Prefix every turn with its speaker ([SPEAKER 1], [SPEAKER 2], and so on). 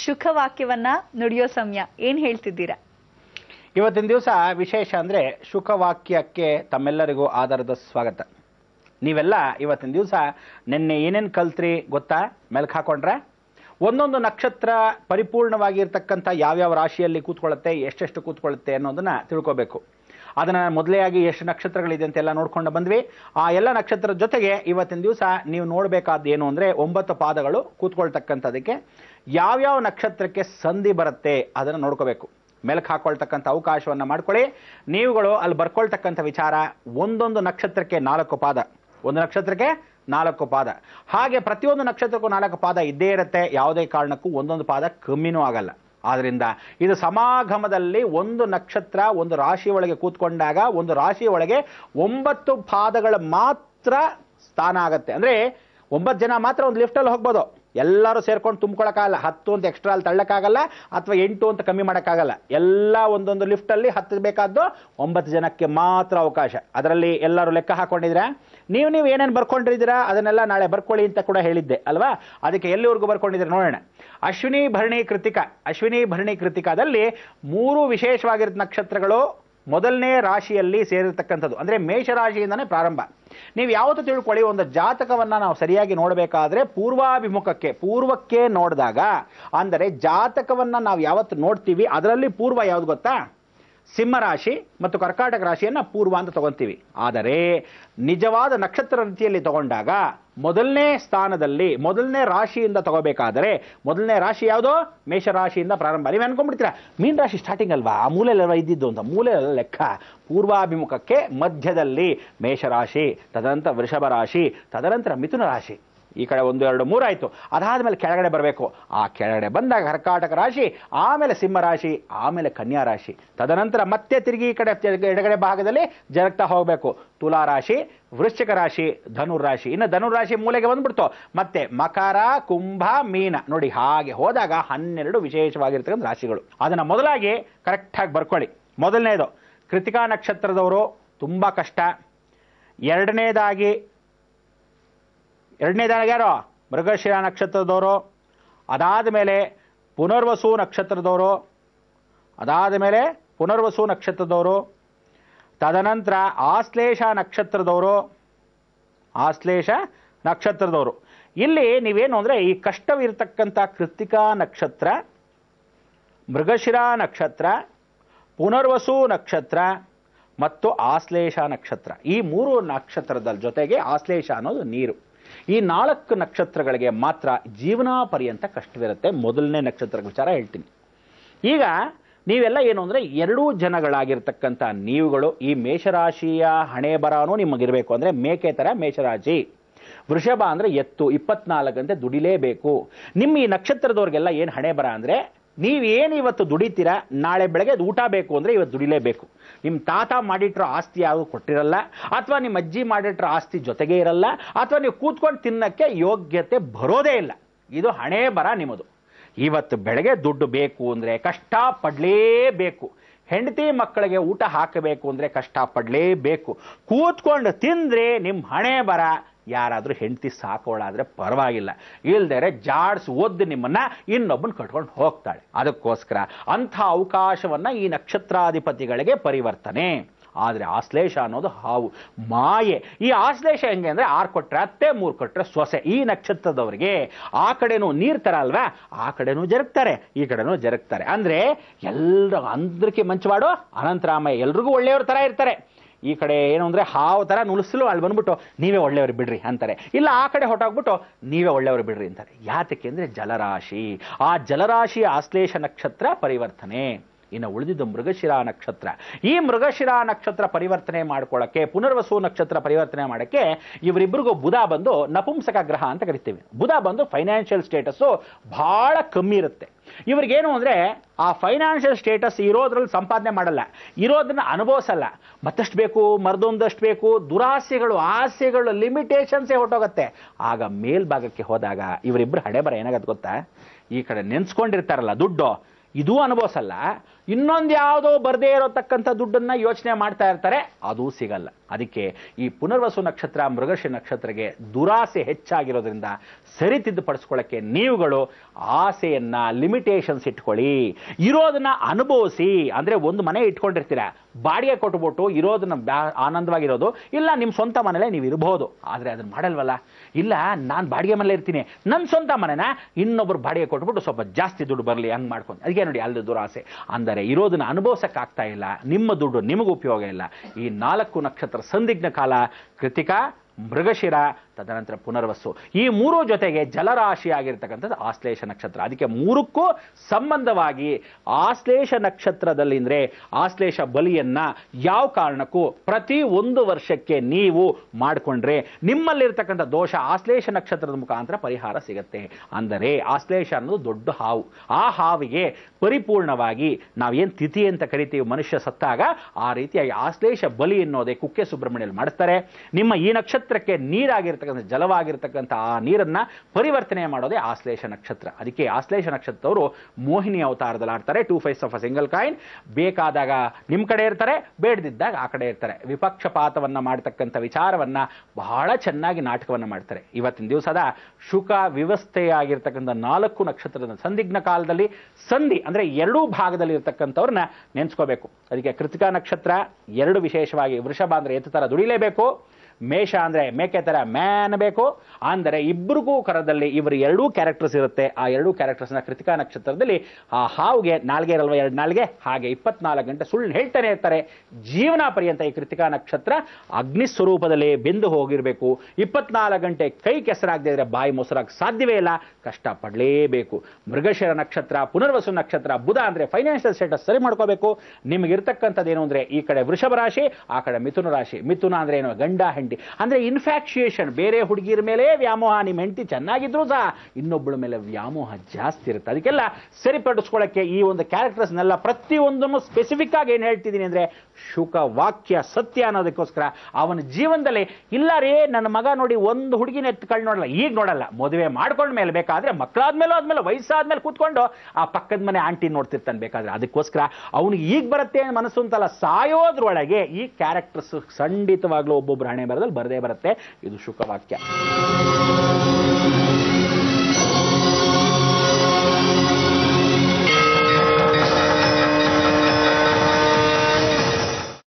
[SPEAKER 1] ಶುಕ ವಾಕ್ಯವನ್ನ ನುಡಿಯೋ ಸಮಯ ಏನ್ ಹೇಳ್ತಿದ್ದೀರಾ
[SPEAKER 2] ಇವತ್ತಿನ ದಿವಸ ವಿಶೇಷ ಅಂದರೆ ಶುಕವಾಕ್ಯಕ್ಕೆ ತಮ್ಮೆಲ್ಲರಿಗೂ ಆಧಾರದ ಸ್ವಾಗತ ನೀವೆಲ್ಲ ಇವತ್ತಿನ ದಿವಸ ನಿನ್ನೆ ಏನೇನು ಕಲ್ತ್ರಿ ಗೊತ್ತಾ ಮೆಲ್ಕ್ ಹಾಕೊಂಡ್ರೆ ಒಂದೊಂದು ನಕ್ಷತ್ರ ಪರಿಪೂರ್ಣವಾಗಿರ್ತಕ್ಕಂಥ ಯಾವ್ಯಾವ ರಾಶಿಯಲ್ಲಿ ಕೂತ್ಕೊಳ್ಳುತ್ತೆ ಎಷ್ಟೆಷ್ಟು ಕೂತ್ಕೊಳ್ಳುತ್ತೆ ಅನ್ನೋದನ್ನ ತಿಳ್ಕೋಬೇಕು ಅದನ್ನ ಮೊದಲೇ ಆಗಿ ಎಷ್ಟು ನಕ್ಷತ್ರಗಳಿದೆ ಅಂತೆಲ್ಲ ನೋಡ್ಕೊಂಡು ಬಂದ್ವಿ ಆ ಎಲ್ಲ ನಕ್ಷತ್ರದ ಜೊತೆಗೆ ಇವತ್ತಿನ ದಿವಸ ನೀವು ನೋಡಬೇಕಾದ ಏನು ಅಂದರೆ ಒಂಬತ್ತು ಪಾದಗಳು ಕೂತ್ಕೊಳ್ತಕ್ಕಂಥದಕ್ಕೆ ಯಾವ್ಯಾವ ನಕ್ಷತ್ರಕ್ಕೆ ಸಂಧಿ ಬರುತ್ತೆ ಅದನ್ನು ನೋಡ್ಕೋಬೇಕು ಮೆಲಕ್ ಹಾಕೊಳ್ತಕ್ಕಂಥ ಅವಕಾಶವನ್ನು ಮಾಡ್ಕೊಳ್ಳಿ ನೀವುಗಳು ಅಲ್ಲಿ ಬರ್ಕೊಳ್ತಕ್ಕಂಥ ವಿಚಾರ ಒಂದೊಂದು ನಕ್ಷತ್ರಕ್ಕೆ ನಾಲ್ಕು ಪಾದ ಒಂದು ನಕ್ಷತ್ರಕ್ಕೆ ನಾಲ್ಕು ಪಾದ ಹಾಗೆ ಪ್ರತಿಯೊಂದು ನಕ್ಷತ್ರಕ್ಕೂ ನಾಲ್ಕು ಪಾದ ಇದ್ದೇ ಇರುತ್ತೆ ಯಾವುದೇ ಕಾರಣಕ್ಕೂ ಒಂದೊಂದು ಪಾದ ಕಮ್ಮಿನೂ ಆಗಲ್ಲ ಆದ್ರಿಂದ ಇದು ಸಮಾಗಮದಲ್ಲಿ ಒಂದು ನಕ್ಷತ್ರ ಒಂದು ರಾಶಿ ಒಳಗೆ ಕೂತ್ಕೊಂಡಾಗ ಒಂದು ರಾಶಿ ಒಳಗೆ ಒಂಬತ್ತು ಪಾದಗಳ ಮಾತ್ರ ಸ್ಥಾನ ಆಗತ್ತೆ ಅಂದ್ರೆ ಒಂಬತ್ತು ಜನ ಮಾತ್ರ ಒಂದು ಲಿಫ್ಟಲ್ಲಿ ಹೋಗ್ಬೋದು ಎಲ್ಲರೂ ಸೇರ್ಕೊಂಡು ತುಂಬ್ಕೊಳಕ್ಕಾಗಲ್ಲ ಹತ್ತು ಅಂತ ಎಕ್ಸ್ಟ್ರಾ ಅಲ್ಲಿ ತಳ್ಳಕ್ಕಾಗಲ್ಲ ಅಥವಾ ಎಂಟು ಅಂತ ಕಮ್ಮಿ ಮಾಡೋಕ್ಕಾಗಲ್ಲ ಎಲ್ಲ ಒಂದೊಂದು ಲಿಫ್ಟಲ್ಲಿ ಹತ್ತಬೇಕಾದ್ದು ಒಂಬತ್ತು ಜನಕ್ಕೆ ಮಾತ್ರ ಅವಕಾಶ ಅದರಲ್ಲಿ ಎಲ್ಲರೂ ಲೆಕ್ಕ ಹಾಕೊಂಡಿದ್ರೆ ನೀವು ನೀವು ಏನೇನು ಬರ್ಕೊಂಡಿದ್ದೀರಾ ಅದನ್ನೆಲ್ಲ ನಾಳೆ ಬರ್ಕೊಳ್ಳಿ ಅಂತ ಕೂಡ ಹೇಳಿದ್ದೆ ಅಲ್ವಾ ಅದಕ್ಕೆ ಎಲ್ಲಿವರೆಗೂ ಬರ್ಕೊಂಡಿದ್ರೆ ನೋಡೋಣ ಅಶ್ವಿನಿ ಭರಣಿ ಕೃತಿಕ ಅಶ್ವಿನಿ ಭರಣಿ ಕೃತಿಕಾದಲ್ಲಿ ಮೂರು ವಿಶೇಷವಾಗಿರೋ ನಕ್ಷತ್ರಗಳು ಮೊದಲನೇ ರಾಶಿಯಲ್ಲಿ ಸೇರಿರ್ತಕ್ಕಂಥದ್ದು ಅಂದ್ರೆ ಮೇಷರಾಶಿಯಿಂದನೇ ಪ್ರಾರಂಭ ನೀವು ಯಾವತ್ತೂ ತಿಳ್ಕೊಳ್ಳಿ ಒಂದು ಜಾತಕವನ್ನ ನಾವು ಸರಿಯಾಗಿ ನೋಡಬೇಕಾದ್ರೆ ಪೂರ್ವಾಭಿಮುಖಕ್ಕೆ ಪೂರ್ವಕ್ಕೆ ನೋಡಿದಾಗ ಅಂದರೆ ಜಾತಕವನ್ನ ನಾವು ಯಾವತ್ತು ನೋಡ್ತೀವಿ ಅದರಲ್ಲಿ ಪೂರ್ವ ಯಾವ್ದು ಗೊತ್ತಾ ಸಿಂಹರಾಶಿ ಮತ್ತು ಕರ್ಕಾಟಕ ರಾಶಿಯನ್ನ ಪೂರ್ವ ಅಂತ ತಗೊಂತೀವಿ ಆದರೆ ನಿಜವಾದ ನಕ್ಷತ್ರ ರೀತಿಯಲ್ಲಿ ತಗೊಂಡಾಗ ಮೊದಲನೇ ಸ್ಥಾನದಲ್ಲಿ ಮೊದಲನೇ ರಾಶಿಯಿಂದ ತಗೋಬೇಕಾದರೆ ಮೊದಲನೇ ರಾಶಿ ಯಾವುದು ಮೇಷರಾಶಿಯಿಂದ ಪ್ರಾರಂಭ ನೀವು ಅನ್ಕೊಂಡ್ಬಿಡ್ತೀರಾ ಮೀನ್ ರಾಶಿ ಸ್ಟಾರ್ಟಿಂಗ್ ಅಲ್ವಾ ಆ ಮೂಲೆಯಲ್ಲೆಲ್ಲ ಇದ್ದಿದ್ದು ಅಂತ ಮೂಲೆ ಲೆಕ್ಕ ಪೂರ್ವಾಭಿಮುಖಕ್ಕೆ ಮಧ್ಯದಲ್ಲಿ ಮೇಷರಾಶಿ ತದನಂತರ ವೃಷಭ ರಾಶಿ ತದನಂತರ ಮಿಥುನ ರಾಶಿ ಈ ಕಡೆ ಒಂದು ಎರಡು ಮೂರು ಆಯ್ತು ಅದಾದ್ಮೇಲೆ ಕೆಳಗಡೆ ಬರಬೇಕು ಆ ಕೆಳಗಡೆ ಬಂದಾಗ ಕರ್ಕಾಟಕ ರಾಶಿ ಆಮೇಲೆ ಸಿಂಹ ರಾಶಿ ಆಮೇಲೆ ಕನ್ಯಾ ರಾಶಿ ತದನಂತರ ಮತ್ತೆ ತಿರುಗಿ ಈ ಕಡೆ ಎಡಗಡೆ ಭಾಗದಲ್ಲಿ ಜರಗ್ತಾ ಹೋಗಬೇಕು ತುಲಾ ರಾಶಿ ವೃಶ್ಚಿಕ ರಾಶಿ ಧನುರ್ ರಾಶಿ ಇನ್ನು ಧನುರ್ ರಾಶಿ ಮೂಲೆಗೆ ಬಂದ್ಬಿಡ್ತು ಮತ್ತೆ ಮಕರ ಕುಂಭ ಮೀನ ನೋಡಿ ಹಾಗೆ ಹೋದಾಗ ಹನ್ನೆರಡು ವಿಶೇಷವಾಗಿರ್ತಕ್ಕಂಥ ರಾಶಿಗಳು ಅದನ್ನ ಮೊದಲಾಗಿ ಕರೆಕ್ಟಾಗಿ ಬರ್ಕೊಳ್ಳಿ ಮೊದಲನೇದು ಕೃತಿಕಾ ನಕ್ಷತ್ರದವರು ತುಂಬಾ ಕಷ್ಟ ಎರಡನೇದಾಗಿ ಎರಡನೇದಾಗಿ ಯಾರು ಮೃಗಶಿರ ನಕ್ಷತ್ರದವರು ಅದಾದ ಮೇಲೆ ಪುನರ್ವಸು ನಕ್ಷತ್ರದವರು ಅದಾದ ಮೇಲೆ ಪುನರ್ವಸು ನಕ್ಷತ್ರದವರು ತದನಂತರ ಆಶ್ಲೇಷ ನಕ್ಷತ್ರದವರು ಆಶ್ಲೇಷ ನಕ್ಷತ್ರದವರು ಇಲ್ಲಿ ನೀವೇನು ಅಂದರೆ ಈ ಕಷ್ಟವಿರತಕ್ಕಂಥ ಕೃತಿಕಾ ನಕ್ಷತ್ರ ಮೃಗಶಿರ ನಕ್ಷತ್ರ ಪುನರ್ವಸು ನಕ್ಷತ್ರ ಮತ್ತು ಆಶ್ಲೇಷ ನಕ್ಷತ್ರ ಈ ಮೂರು ನಕ್ಷತ್ರದ ಜೊತೆಗೆ ಆಶ್ಲೇಷ ಅನ್ನೋದು ನೀರು ಈ ನಾಲ್ಕು ನಕ್ಷತ್ರಗಳಿಗೆ ಮಾತ್ರ ಜೀವನ ಪರ್ಯಂತ ಕಷ್ಟವಿರುತ್ತೆ ಮೊದಲನೇ ನಕ್ಷತ್ರದ ವಿಚಾರ ಹೇಳ್ತೀನಿ ಈಗ ನೀವೆಲ್ಲ ಏನು ಅಂದರೆ ಎರಡೂ ಜನಗಳಾಗಿರ್ತಕ್ಕಂಥ ನೀವುಗಳು ಈ ಮೇಷರಾಶಿಯ ಹಣೆ ಬರನೂ ನಿಮಗಿರಬೇಕು ಅಂದರೆ ಮೇಕೆ ಥರ ಮೇಷರಾಶಿ ವೃಷಭ ಅಂದರೆ ಎತ್ತು ಇಪ್ಪತ್ನಾಲ್ಕು ಗಂಟೆ ದುಡಿಲೇಬೇಕು ನಿಮ್ಮ ಈ ನಕ್ಷತ್ರದವ್ರಿಗೆಲ್ಲ ಏನು ಹಣೆ ಬರ ಅಂದರೆ ನೀವೇನು ಇವತ್ತು ದುಡಿತೀರಾ ನಾಳೆ ಬೆಳಗ್ಗೆ ಅದು ಊಟ ಬೇಕು ಅಂದರೆ ಇವತ್ತು ದುಡಿಲೇಬೇಕು ನಿಮ್ಮ ತಾತ ಮಾಡಿಟ್ರೋ ಆಸ್ತಿ ಯಾವುದು ಕೊಟ್ಟಿರಲ್ಲ ಅಥವಾ ನಿಮ್ಮ ಅಜ್ಜಿ ಮಾಡಿಟ್ರೋ ಆಸ್ತಿ ಜೊತೆಗೆ ಇರಲ್ಲ ಅಥವಾ ನೀವು ಕೂತ್ಕೊಂಡು ತಿನ್ನಕ್ಕೆ ಯೋಗ್ಯತೆ ಬರೋದೇ ಇಲ್ಲ ಇದು ಹಣೆ ಬರ ನಿಮ್ಮದು ಇವತ್ತು ಬೆಳಗ್ಗೆ ದುಡ್ಡು ಬೇಕು ಅಂದರೆ ಕಷ್ಟ ಪಡಲೇಬೇಕು ಹೆಂಡತಿ ಮಕ್ಕಳಿಗೆ ಊಟ ಹಾಕಬೇಕು ಅಂದರೆ ಕಷ್ಟ ಪಡಲೇಬೇಕು ಕೂತ್ಕೊಂಡು ತಿಂದ್ರೆ ನಿಮ್ಮ ಹಣೆ ಬರ ಯಾರಾದರೂ ಹೆಂಡತಿ ಸಾಕೋಳಾದ್ರೆ ಪರವಾಗಿಲ್ಲ ಇಲ್ದರೆ ಜಾಡ್ಸ್ ಒದ್ದು ನಿಮ್ಮನ್ನ ಇನ್ನೊಬ್ಬನ ಕಟ್ಕೊಂಡು ಹೋಗ್ತಾಳೆ ಅದಕ್ಕೋಸ್ಕರ ಅಂಥ ಅವಕಾಶವನ್ನ ಈ ನಕ್ಷತ್ರಾಧಿಪತಿಗಳಿಗೆ ಪರಿವರ್ತನೆ ಆದರೆ ಆಶ್ಲೇಷ ಅನ್ನೋದು ಹಾವು ಮಾಯೆ ಈ ಆಶ್ಲೇಷ ಹೆಂಗೆ ಅಂದ್ರೆ ಆರು ಕೊಟ್ರೆ ಅತ್ತೆ ಮೂರು ಕೊಟ್ರೆ ಸೊಸೆ ಈ ನಕ್ಷತ್ರದವರಿಗೆ ಆ ಕಡೆನೂ ನೀರ್ ತರ ಅಲ್ವಾ ಆ ಕಡೆನೂ ಜರುಗ್ತಾರೆ ಈ ಕಡೆನೂ ಜರುಗ್ತಾರೆ ಅಂದ್ರೆ ಎಲ್ಲರ ಅಂದ್ರಕ್ಕೆ ಮಂಚವಾಡು ಅನಂತರಾಮಯ್ಯ ಎಲ್ರಿಗೂ ಒಳ್ಳೆಯವ್ರ ತರ ಇರ್ತಾರೆ ಈ ಕಡೆ ಏನು ಅಂದ್ರೆ ಹಾವು ತರ ನುಲಿಸಲು ಅಲ್ಲಿ ಬಂದ್ಬಿಟ್ಟು ನೀವೇ ಒಳ್ಳೆಯವರು ಬಿಡ್ರಿ ಅಂತಾರೆ ಇಲ್ಲ ಆ ಕಡೆ ಹೊಟ್ಟೋಗ್ಬಿಟ್ಟು ನೀವೇ ಒಳ್ಳೆಯವರು ಬಿಡ್ರಿ ಅಂತಾರೆ ಯಾತಕ್ಕೆ ಅಂದ್ರೆ ಜಲರಾಶಿ ಆ ಜಲರಾಶಿಯ ಆಶ್ಲೇಷ ನಕ್ಷತ್ರ ಪರಿವರ್ತನೆ ಇನ್ನು ಉಳಿದಿದ್ದು ಮೃಗಶಿರ ನಕ್ಷತ್ರ ಈ ಮೃಗಶಿರ ನಕ್ಷತ್ರ ಪರಿವರ್ತನೆ ಮಾಡ್ಕೊಳ್ಳೋಕ್ಕೆ ಪುನರ್ವಸು ನಕ್ಷತ್ರ ಪರಿವರ್ತನೆ ಮಾಡೋಕ್ಕೆ ಇವರಿಬ್ಬರಿಗೂ ಬುಧ ಬಂದು ನಪುಂಸಕ ಗ್ರಹ ಅಂತ ಕರಿತೀವಿ ಬುಧ ಬಂದು ಫೈನಾನ್ಷಿಯಲ್ ಸ್ಟೇಟಸ್ಸು ಬಹಳ ಕಮ್ಮಿ ಇರುತ್ತೆ ಇವ್ರಿಗೇನು ಅಂದ್ರೆ ಆ ಫೈನಾನ್ಷಿಯಲ್ ಸ್ಟೇಟಸ್ ಇರೋದ್ರಲ್ಲಿ ಸಂಪಾದನೆ ಮಾಡಲ್ಲ ಇರೋದನ್ನ ಅನುಭವಿಸಲ್ಲ ಮತ್ತಷ್ಟು ಬೇಕು ಮರ್ದೊಂದಷ್ಟು ಬೇಕು ದುರಾಸೆಗಳು ಆಸೆಗಳು ಲಿಮಿಟೇಷನ್ಸೇ ಹೊಟ್ಟೋಗುತ್ತೆ ಆಗ ಮೇಲ್ಭಾಗಕ್ಕೆ ಹೋದಾಗ ಇವರಿಬ್ಬರು ಹಣೆ ಬರ ಏನಾಗತ್ತೆ ಗೊತ್ತಾ ಈ ಕಡೆ ನೆನ್ಸ್ಕೊಂಡಿರ್ತಾರಲ್ಲ ದುಡ್ಡು ಇದೂ ಅನುಭವಿಸಲ್ಲ ಇನ್ನೊಂದು ಯಾವುದೋ ಬರದೇ ಇರತಕ್ಕಂಥ ದುಡ್ಡನ್ನ ಯೋಚನೆ ಮಾಡ್ತಾ ಇರ್ತಾರೆ ಅದು ಸಿಗಲ್ಲ ಅದಕ್ಕೆ ಈ ಪುನರ್ವಸು ನಕ್ಷತ್ರ ಮೃಗಶಿ ನಕ್ಷತ್ರಗೆ ದುರಾಸೆ ಹೆಚ್ಚಾಗಿರೋದ್ರಿಂದ ಸರಿತಿದ್ದುಪಡಿಸ್ಕೊಳ್ಳಕ್ಕೆ ನೀವುಗಳು ಆಸೆಯನ್ನ ಲಿಮಿಟೇಷನ್ಸ್ ಇಟ್ಕೊಳ್ಳಿ ಇರೋದನ್ನ ಅನುಭವಿಸಿ ಅಂದ್ರೆ ಒಂದು ಮನೆ ಇಟ್ಕೊಂಡಿರ್ತೀರ ಬಾಡಿಗೆ ಕೊಟ್ಬಿಟ್ಟು ಇರೋದನ್ನ ಬ್ಯಾ- ಆನಂದವಾಗಿರೋದು ಇಲ್ಲ ನಿಮ್ಮ ಸ್ವಂತ ಮನೇಲೆ ನೀವು ಇರಬಹುದು ಆದ್ರೆ ಅದನ್ನ ಮಾಡಲ್ವಲ್ಲ ಇಲ್ಲ ನಾನು ಬಾಡಿಗೆ ಮನೇಲೆ ಇರ್ತೀನಿ ನನ್ನ ಸ್ವಂತ ಮನೆನ ಇನ್ನೊಬ್ರು ಬಾಡಿಗೆ ಕೊಟ್ಬಿಟ್ಟು ಸ್ವಲ್ಪ ಜಾಸ್ತಿ ದುಡ್ಡು ಬರಲಿ ಹಂಗೆ ಮಾಡ್ಕೊಂಡು ಅದಕ್ಕೆ ನೋಡಿ ಅಲ್ಲಿ ದುರಾಸೆ ಅಂದರೆ ಇರೋದನ್ನ ಅನುಭವಿಸಕ್ಕಾಗ್ತಾ ಇಲ್ಲ ನಿಮ್ಮ ದುಡ್ಡು ನಿಮಗೂ ಉಪಯೋಗ ಇಲ್ಲ ಈ ನಾಲ್ಕು ನಕ್ಷತ್ರ ಸಂದಿಗ್ಧ ಕಾಲ ಕೃತಿಕಾ ಮೃಗಶಿರ ತದನಂತರ ಪುನರ್ವಸ್ಸು ಈ ಮೂರು ಜೊತೆಗೆ ಜಲರಾಶಿ ಆಗಿರ್ತಕ್ಕಂಥದ್ದು ಆಶ್ಲೇಷ ನಕ್ಷತ್ರ ಅದಕ್ಕೆ ಮೂರಕ್ಕೂ ಸಂಬಂಧವಾಗಿ ಆಶ್ಲೇಷ ನಕ್ಷತ್ರದಲ್ಲಿ ಅಂದ್ರೆ ಆಶ್ಲೇಷ ಬಲಿಯನ್ನ ಯಾವ ಕಾರಣಕ್ಕೂ ಪ್ರತಿ ಒಂದು ವರ್ಷಕ್ಕೆ ನೀವು ಮಾಡಿಕೊಂಡ್ರೆ ನಿಮ್ಮಲ್ಲಿರ್ತಕ್ಕಂಥ ದೋಷ ಆಶ್ಲೇಷ ನಕ್ಷತ್ರದ ಮುಖಾಂತರ ಪರಿಹಾರ ಸಿಗತ್ತೆ ಅಂದರೆ ಆಶ್ಲೇಷ ಅನ್ನೋದು ದೊಡ್ಡ ಹಾವು ಆ ಹಾವಿಗೆ ಪರಿಪೂರ್ಣವಾಗಿ ನಾವೇನ್ ತಿಥಿ ಅಂತ ಕರಿತೀವಿ ಮನುಷ್ಯ ಸತ್ತಾಗ ಆ ರೀತಿಯಾಗಿ ಆಶ್ಲೇಷ ಬಲಿ ಎನ್ನುವುದೇ ಕುಕ್ಕೆ ಸುಬ್ರಹ್ಮಣ್ಯಲ್ಲಿ ಮಾಡಿಸ್ತಾರೆ ನಿಮ್ಮ ಈ ನಕ್ಷತ್ರಕ್ಕೆ ನೀರಾಗಿರ್ತಕ್ಕಂಥ ಜಲವಾಗಿರ್ತಕ್ಕಂಥ ಆ ನೀರನ್ನ ಪರಿವರ್ತನೆ ಮಾಡೋದೇ ಆಶ್ಲೇಷ ನಕ್ಷತ್ರ ಅದಕ್ಕೆ ಆಶ್ಲೇಷ ನಕ್ಷತ್ರದವರು ಮೋಹಿನಿ ಅವತಾರದಲ್ಲಿ ಆಡ್ತಾರೆ two faces of a single coin ಬೇಕಾದಾಗ ನಿಮ್ಮ ಕಡೆ ಇರ್ತಾರೆ ಬೇಡದಿದ್ದಾಗ ಆ ಕಡೆ ಇರ್ತಾರೆ ವಿಪಕ್ಷಪಾತವನ್ನ ಮಾಡ್ತಕ್ಕಂಥ ವಿಚಾರವನ್ನ ಬಹಳ ಚೆನ್ನಾಗಿ ನಾಟಕವನ್ನ ಮಾಡ್ತಾರೆ ಇವತ್ತಿನ ದಿವಸದ ಶುಕ ವ್ಯವಸ್ಥೆಯಾಗಿರ್ತಕ್ಕಂಥ ನಾಲ್ಕು ನಕ್ಷತ್ರದ ಸಂದಿಗ್ನ ಕಾಲದಲ್ಲಿ ಸಂಧಿ ಅಂದ್ರೆ ಎರಡೂ ಭಾಗದಲ್ಲಿ ಇರ್ತಕ್ಕಂಥವ್ರನ್ನ ನೆನ್ಸ್ಕೋಬೇಕು ಅದಕ್ಕೆ ಕೃತಿಕಾ ನಕ್ಷತ್ರ ಎರಡು ವಿಶೇಷವಾಗಿ ವೃಷಭ ಅಂದ್ರೆ ಎತ್ತು ತರ ದುಡಿಲೇಬೇಕು ಮೇಷ ಅಂದ್ರೆ ಮೇಕೆ ತರ ಮ್ಯಾನ್ ಬೇಕು ಅಂದರೆ ಇಬ್ಬರಿಗೂ ಕರದಲ್ಲಿ ಇವರು ಎರಡೂ ಕ್ಯಾರೆಕ್ಟರ್ಸ್ ಇರುತ್ತೆ ಆ ಎರಡೂ ಕ್ಯಾರೆಕ್ಟರ್ಸ್ನ ಕೃತಿಕಾ ನಕ್ಷತ್ರದಲ್ಲಿ ಆ ಹಾವುಗೆ ನಾಲ್ಗೆ ಇರಲ್ವ ಎರಡು ನಾಲ್ಗೆ ಹಾಗೆ ಇಪ್ಪತ್ನಾಲ್ಕು ಗಂಟೆ ಸುಳ್ಳು ಹೇಳ್ತಾನೆ ಇರ್ತಾರೆ ಜೀವನ ಪರ್ಯಂತ ಈ ಕೃತಿಕಾ ನಕ್ಷತ್ರ ಅಗ್ನಿ ಸ್ವರೂಪದಲ್ಲಿ ಬೆಂದು ಹೋಗಿರಬೇಕು ಇಪ್ಪತ್ನಾಲ್ಕು ಗಂಟೆ ಕೈ ಕೆಸರಾಗದೇ ಇದ್ರೆ ಬಾಯಿ ಮೊಸರಾಗ ಸಾಧ್ಯವೇ ಇಲ್ಲ ಕಷ್ಟ ಪಡಲೇಬೇಕು ಮೃಗಶಿರ ನಕ್ಷತ್ರ ಪುನರ್ವಸು ನಕ್ಷತ್ರ ಬುಧ ಅಂದ್ರೆ ಫೈನಾನ್ಷಿಯಲ್ ಸ್ಟೇಟಸ್ ಸರಿ ಮಾಡ್ಕೋಬೇಕು ನಿಮಗಿರ್ತಕ್ಕಂಥದ್ದು ಏನು ಅಂದ್ರೆ ಈ ಕಡೆ ವೃಷಭ ರಾಶಿ ಆ ಕಡೆ ಮಿಥುನ ರಾಶಿ ಮಿಥುನ ಅಂದ್ರೆ ಏನು ಗಂಡ ಹೆಂಡತಿ ಅಂದ್ರೆ ಇನ್ಫ್ಯಾಕ್ಚುಯೇಷನ್ ಬೇರೆ ಹುಡುಗಿರ ಮೇಲೆ ವ್ಯಾಮೋಹ ನಿಮ್ಮ ಹೆಂಡತಿ ಚೆನ್ನಾಗಿದ್ರು ಸಹ ಇನ್ನೊಬ್ಬಳ ಮೇಲೆ ವ್ಯಾಮೋಹ ಜಾಸ್ತಿ ಇರುತ್ತೆ ಅದಕ್ಕೆಲ್ಲ ಸರಿಪಡಿಸ್ಕೊಳ್ಳಕ್ಕೆ ಈ ಒಂದು ಕ್ಯಾರೆಕ್ಟರ್ಸ್ನೆಲ್ಲ ಪ್ರತಿಯೊಂದನ್ನು ಸ್ಪೆಸಿಫಿಕ್ ಆಗಿ ಏನು ಹೇಳ್ತಿದ್ದೀನಿ ಅಂದ್ರೆ ಶುಕ ವಾಕ್ಯ ಸತ್ಯ ಅನ್ನೋದಕ್ಕೋಸ್ಕರ ಅವನ ಜೀವನದಲ್ಲಿ ಇಲ್ಲ ರೀ ನನ್ನ ಮಗ ನೋಡಿ ಒಂದು ಹುಡುಗಿನ ಎತ್ಕೊಂಡು ನೋಡಲ್ಲ ಈಗ ನೋಡಲ್ಲ ಮದುವೆ ಮಾಡ್ಕೊಂಡ ಮೇಲೆ ಬೇಕಾದ್ರೆ ಮಕ್ಕಳಾದ್ಮೇಲೆ ಆದ್ಮೇಲೆ ವಯಸ್ಸಾದ್ಮೇಲೆ ಕೂತ್ಕೊಂಡು ಆ ಪಕ್ಕದ ಮನೆ ಆಂಟಿ ನೋಡ್ತಿರ್ತಾನೆ ಬೇಕಾದ್ರೆ ಅದಕ್ಕೋಸ್ಕರ ಅವನಿಗೆ ಈಗ ಬರುತ್ತೆ ಅನ್ನೋ ಮನಸ್ಸು ಅಂತಲ್ಲ ಸಾಯೋದ್ರೊಳಗೆ ಈ ಕ್ಯಾರೆಕ್ಟರ್ಸ್ ಖಂಡಿತವಾಗ್ಲೂ ಒಬ್ಬೊಬ್ಬರು ಹಣೆ ಬರದಲ್ಲಿ ಬರದೇ ಬರುತ್ತೆ ಇದು ಶುಕವಾಕ್ಯ